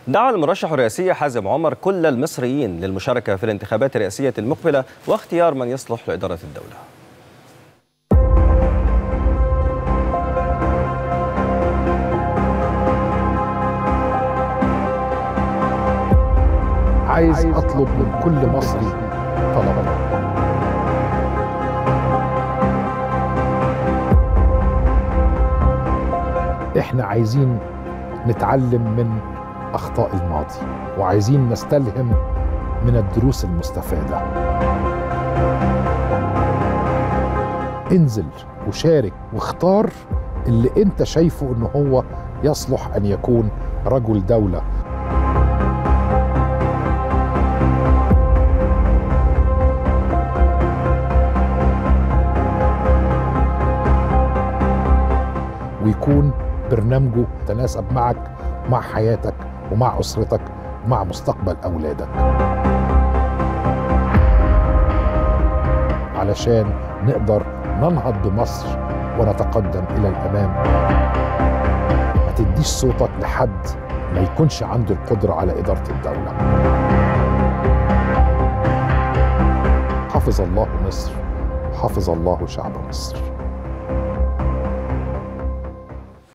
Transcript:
دعا المرشح الرئاسي حازم عمر كل المصريين للمشاركة في الانتخابات الرئاسية المقبلة واختيار من يصلح لإدارة الدولة عايز اطلب من كل مصري طلبا احنا عايزين نتعلم من اخطاء الماضي وعايزين نستلهم من الدروس المستفاده انزل وشارك واختار اللي انت شايفه ان هو يصلح ان يكون رجل دوله ويكون برنامجه تناسب معك مع حياتك ومع اسرتك ومع مستقبل اولادك علشان نقدر ننهض بمصر ونتقدم الى الامام ما تديش صوتك لحد ما يكونش عنده القدره على اداره الدوله حفظ الله مصر حفظ الله شعب مصر